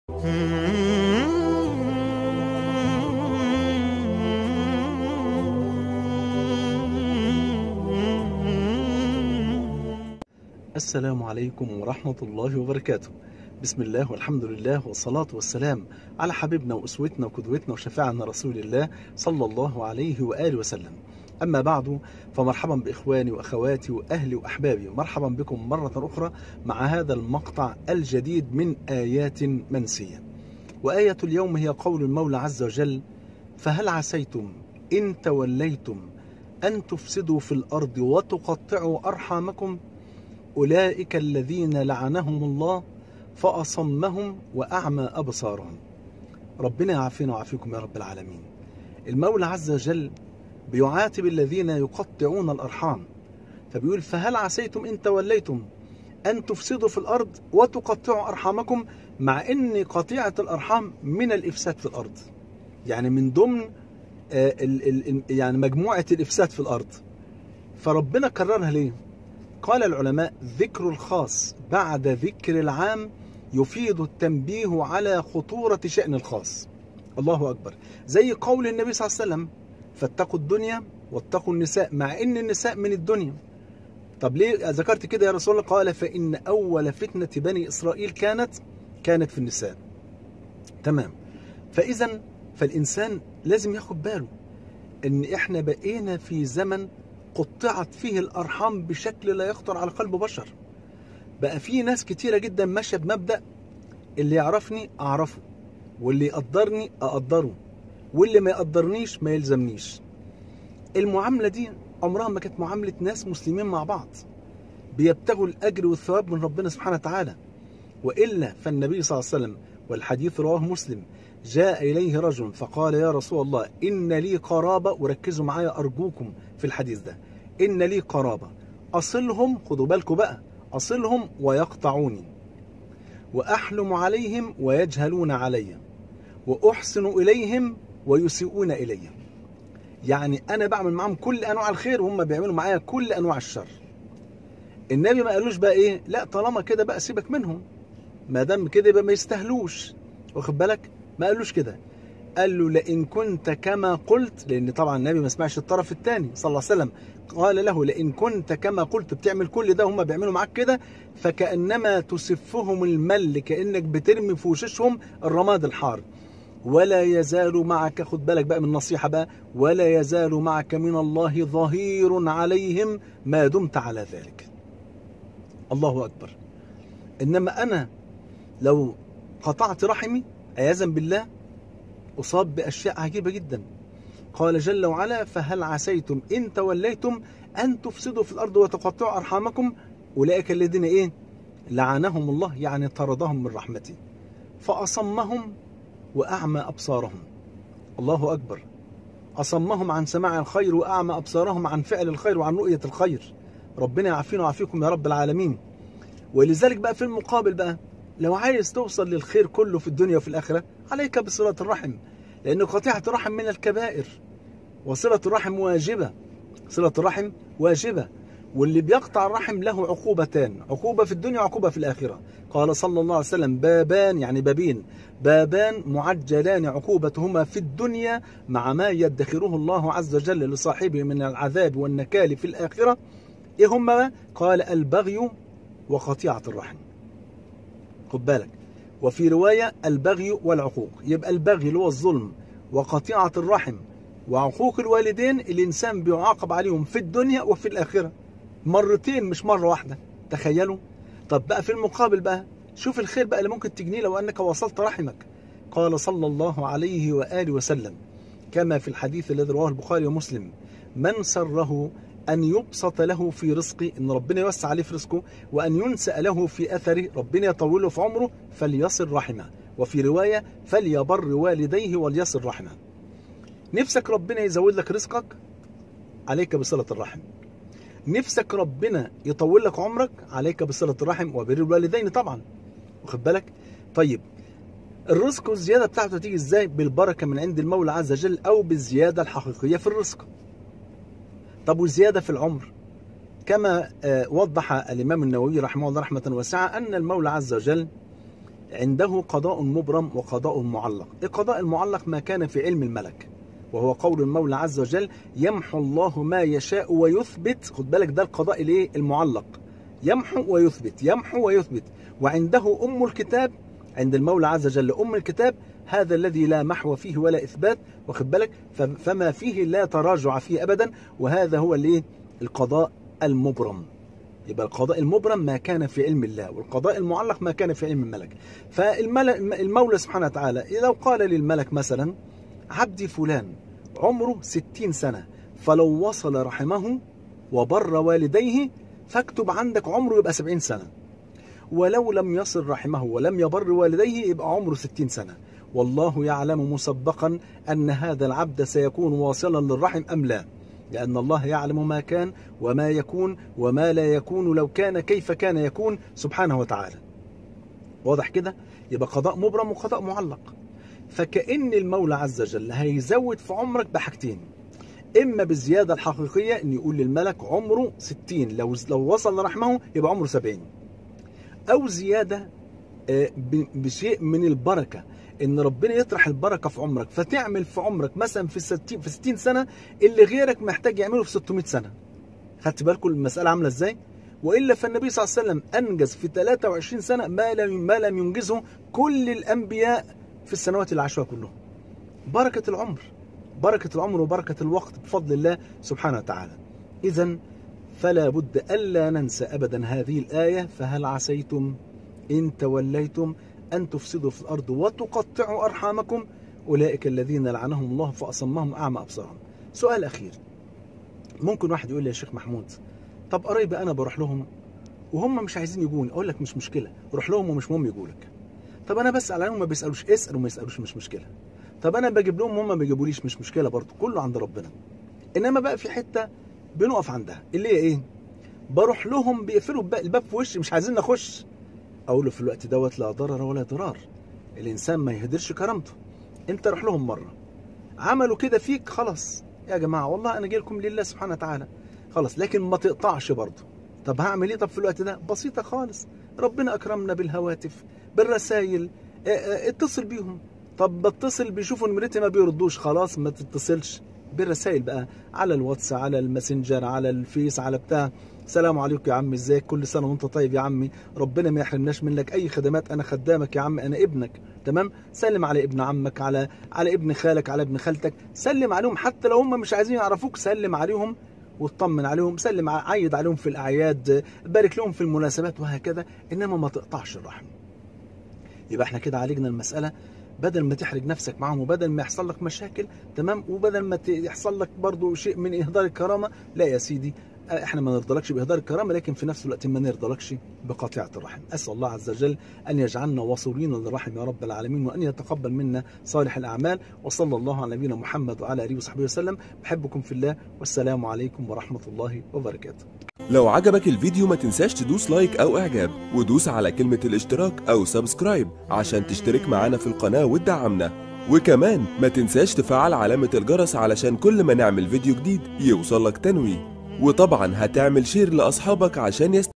السلام عليكم ورحمة الله وبركاته بسم الله والحمد لله والصلاة والسلام على حبيبنا وأسوتنا وقدوتنا وشفاعنا رسول الله صلى الله عليه وآله وسلم أما بعد فمرحبا بإخواني وأخواتي وأهلي وأحبابي مرحبا بكم مرة أخرى مع هذا المقطع الجديد من آيات منسية وآية اليوم هي قول المولى عز وجل فهل عسيتم إن توليتم أن تفسدوا في الأرض وتقطعوا أرحامكم أولئك الذين لعنهم الله فأصمهم وأعمى أبصارهم ربنا يعافينا ويعافيكم يا رب العالمين المولى عز وجل بيعاتب الذين يقطعون الأرحام فبيقول فهل عسيتم إن توليتم أن تفسدوا في الأرض وتقطعوا أرحامكم مع أن قطيعة الأرحام من الإفساد في الأرض يعني من ضمن آه، ال- ال- يعني مجموعة الإفساد في الأرض فربنا كررها ليه قال العلماء ذكر الخاص بعد ذكر العام يفيد التنبيه على خطورة شأن الخاص الله أكبر زي قول النبي صلى الله عليه وسلم فاتقوا الدنيا واتقوا النساء مع ان النساء من الدنيا طب ليه ذكرت كده يا رسول الله قال فان اول فتنه بني اسرائيل كانت كانت في النساء تمام فاذا فالانسان لازم ياخد باله ان احنا بقينا في زمن قطعت فيه الارحام بشكل لا يخطر على قلب بشر بقى في ناس كتيره جدا ماشيه بمبدا اللي يعرفني اعرفه واللي يقدرني اقدره واللي ما يقدرنيش ما يلزمنيش المعامله دي عمرها ما كانت معامله ناس مسلمين مع بعض بيبتغوا الاجر والثواب من ربنا سبحانه وتعالى والا فالنبي صلى الله عليه وسلم والحديث رواه مسلم جاء اليه رجل فقال يا رسول الله ان لي قرابه وركزوا معايا ارجوكم في الحديث ده ان لي قرابه اصلهم خدوا بالكم بقى اصلهم ويقطعوني واحلم عليهم ويجهلون علي واحسن اليهم ويسيئون الي يعني انا بعمل معاهم كل انواع الخير وهم بيعملوا معايا كل انواع الشر النبي ما قالوش بقى ايه لا طالما كده بقى سيبك منهم ما دام كده يبقى ما يستاهلوش واخد بالك ما قالوش كده قال له لئن كنت كما قلت لان طبعا النبي ما سمعش الطرف الثاني صلى الله عليه وسلم قال له لئن كنت كما قلت بتعمل كل ده هم بيعملوا معاك كده فكانما تسفهم المل كانك بترمي في وشوشهم الرماد الحار ولا يزال معك خد بالك بقى من النصيحة بقى ولا يزال معك من الله ظهير عليهم ما دمت على ذلك الله أكبر إنما أنا لو قطعت رحمي عياذا بالله أصاب بأشياء عجيبة جدا قال جل وعلا فهل عسيتم إن توليتم أن تفسدوا في الأرض وتقطعوا أرحامكم أولئك الذين إيه لعنهم الله يعني طردهم من رحمته فأصمهم وأعمى أبصارهم الله أكبر أصمهم عن سماع الخير وأعمى أبصارهم عن فعل الخير وعن رؤية الخير ربنا يعافينا ويعافيكم يا رب العالمين ولذلك بقى في المقابل بقى لو عايز توصل للخير كله في الدنيا وفي الآخرة عليك بصلة الرحم لأن قطيعة الرحم من الكبائر وصلة الرحم واجبة صلة الرحم واجبة واللي بيقطع الرحم له عقوبتان عقوبة في الدنيا وعقوبة في الآخرة قال صلى الله عليه وسلم بابان يعني بابين بابان معجلان عقوبتهما في الدنيا مع ما يدخره الله عز وجل لصاحبه من العذاب والنكال في الآخرة إيه هما قال البغي وقطيعة الرحم خد بالك وفي رواية البغي والعقوق يبقى البغي اللي هو الظلم وقطيعة الرحم وعقوق الوالدين الإنسان بيعاقب عليهم في الدنيا وفي الآخرة مرتين مش مرة واحدة تخيلوا طب بقى في المقابل بقى شوف الخير بقى اللي ممكن تجنيه لو أنك وصلت رحمك قال صلى الله عليه وآله وسلم كما في الحديث الذي رواه البخاري ومسلم من سره أن يبسط له في رزقه إن ربنا يوسع عليه في رزقه وأن ينسأ له في أثره ربنا يطوله في عمره فليصل رحمه وفي رواية فليبر والديه وليصل رحمه نفسك ربنا يزود لك رزقك عليك بصلة الرحم نفسك ربنا يطول لك عمرك عليك بصلة الرحم وبر الوالدين طبعا واخد بالك طيب الرزق والزيادة بتاعته تيجي ازاي بالبركة من عند المولى عز وجل او بالزيادة الحقيقية في الرزق طب والزيادة في العمر كما آه، وضح الإمام النووي رحمه الله رحمة واسعة أن المولى عز وجل عنده قضاء مبرم وقضاء معلق القضاء المعلق ما كان في علم الملك وهو قول المولى عز وجل يمحو الله ما يشاء ويثبت خد بالك ده القضاء الايه المعلق يمحو ويثبت يمحو ويثبت وعنده ام الكتاب عند المولى عز وجل ام الكتاب هذا الذي لا محو فيه ولا اثبات واخد بالك فما فيه لا تراجع فيه ابدا وهذا هو الايه القضاء المبرم يبقى القضاء المبرم ما كان في علم الله والقضاء المعلق ما كان في علم الملك فالمولى سبحانه وتعالى لو قال للملك مثلا عبدي فلان عمره ستين سنة فلو وصل رحمه وبر والديه فاكتب عندك عمره يبقى سبعين سنة ولو لم يصل رحمه ولم يبر والديه يبقى عمره ستين سنة والله يعلم مسبقا أن هذا العبد سيكون واصلا للرحم أم لا لأن الله يعلم ما كان وما يكون وما لا يكون لو كان كيف كان يكون سبحانه وتعالى واضح كده يبقى قضاء مبرم وقضاء معلق فكأن المولى عز وجل هيزود في عمرك بحاجتين إما بالزيادة الحقيقية إن يقول للملك عمره 60 لو لو وصل لرحمه يبقى عمره 70 أو زيادة بشيء من البركة ان ربنا يطرح البركه في عمرك فتعمل في عمرك مثلا في 60 في 60 سنه اللي غيرك محتاج يعمله في 600 سنه خدت بالكم المساله عامله ازاي والا فالنبي صلى الله عليه وسلم انجز في 23 سنه ما لم ما لم ينجزه كل الانبياء في السنوات اللي عاشوها كلهم بركه العمر بركه العمر وبركه الوقت بفضل الله سبحانه وتعالى اذا فلا بد الا ننسى ابدا هذه الايه فهل عسيتم ان توليتم أن تفسدوا في الأرض وتقطعوا أرحامكم أولئك الذين لعنهم الله فأصمهم أعمى أبصارهم سؤال أخير ممكن واحد يقول لي يا شيخ محمود طب قرايبي أنا بروح لهم وهم مش عايزين يجوني أقول لك مش مشكلة روح لهم ومش مهم يجوا لك طب أنا بسأل عليهم ما بيسألوش اسأل وما يسألوش مش مشكلة طب أنا بجيب لهم وهم ما بيجيبوليش مش مشكلة برضه كله عند ربنا إنما بقى في حتة بنقف عندها اللي هي إيه بروح لهم بيقفلوا الباب في وشي مش عايزين نخش اقول له في الوقت دوت لا ضرر ولا ضرار الانسان ما يهدرش كرامته انت روح لهم مره عملوا كده فيك خلاص يا جماعه والله انا جاي لكم لله سبحانه وتعالى خلاص لكن ما تقطعش برضه طب هعمل ايه طب في الوقت ده بسيطه خالص ربنا اكرمنا بالهواتف بالرسائل اتصل بيهم طب بتصل بيشوفوا نمرتي ما بيردوش خلاص ما تتصلش بالرسائل بقى على الواتس على الماسنجر على الفيس على بتاع سلام عليكم يا عمي ازيك كل سنه وانت طيب يا عمي ربنا ما يحرمناش منك اي خدمات انا خدامك يا عم انا ابنك تمام سلم على ابن عمك على على ابن خالك على ابن خالتك سلم عليهم حتى لو هم مش عايزين يعرفوك سلم عليهم واطمن عليهم سلم عيد عليهم في الاعياد بارك لهم في المناسبات وهكذا انما ما تقطعش الرحم يبقى احنا كده عالجنا المساله بدل ما تحرج نفسك معاهم وبدل ما يحصل لك مشاكل تمام وبدل ما يحصل لك برضو شيء من اهدار الكرامه لا يا سيدي احنا ما نرضلكش باهدار الكرامه لكن في نفس الوقت ما نرضلكش بقطيعه الرحم اسال الله عز وجل ان يجعلنا واصولين للرحم يا رب العالمين وان يتقبل منا صالح الاعمال وصلى الله على نبينا محمد وعلى اله وصحبه وسلم بحبكم في الله والسلام عليكم ورحمه الله وبركاته لو عجبك الفيديو ما تنساش تدوس لايك او اعجاب ودوس على كلمة الاشتراك او سبسكرايب عشان تشترك معانا في القناة وتدعمنا وكمان ما تنساش تفعل علامة الجرس علشان كل ما نعمل فيديو جديد يوصلك تنويه وطبعا هتعمل شير لاصحابك عشان يست...